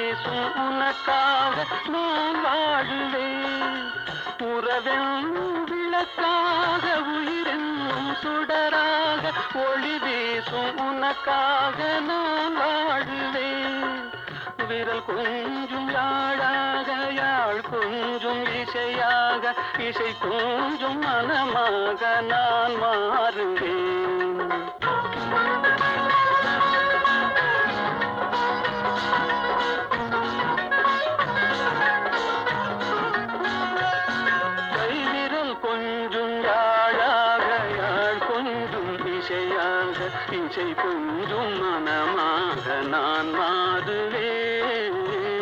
வீசும் உனக்காக நான் வாழுவேன் உறவென் விளக்காக உயிரென்னும் சுடராக ஒளி வீசும் உனக்காக நான் வாழுவேன் விரல் கொஞ்சும் யாழாக யாழ் கொஞ்சும் இசையாக இசை கொஞ்சும் மனமாக நான் மாறுவேன் கைவிரல் கொஞ்சும் யாழாக யாழ் கொஞ்சும் இசையாக இசை கொஞ்சும் மனமாக நான் மாறுவேன்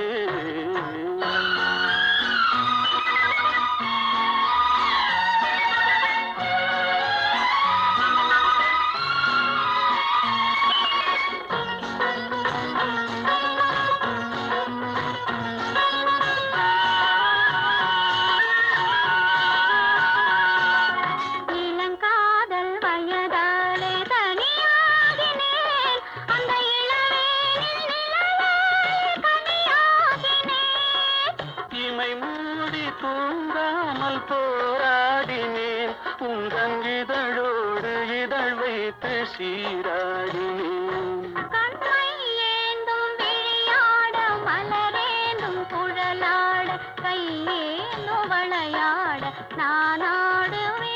இளங்காதல் வயதாலே தனியாகினேன் அந்த இளவேனில் நிழலாய் கனியாகினேன் இமை மூடி தூங்காமல் போராடினேன் உங்கள் இதழோடு இதழ் வைத்து சீராடினேன் கண்மை ஏந்தும் விழியாட மலரேந்தும் குழலாட கையேந்தும் வளையாட நான் ஆடுவேன்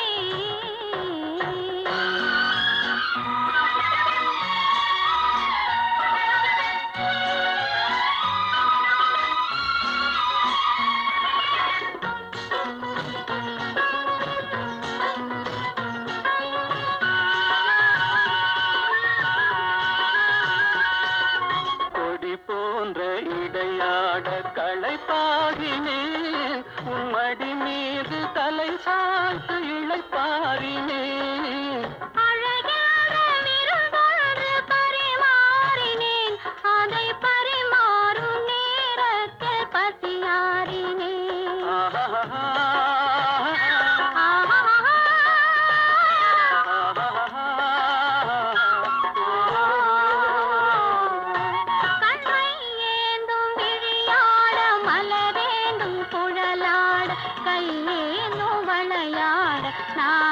கொடி போன்ற இடையாட களைப்பாகினேன் உம்மடி மீது தலை சாய்த்து இழைப்பாரினேன் அழகான விருந்தொன்று பரிமாறினேன் அதை பரிமாறும் நேரத்தில் பசியாறினேன் ஆஹா கண்மை ஏந்தும் விழியாட மலரேந்தும் குழலாட கையேந்தும் வளையாட நான்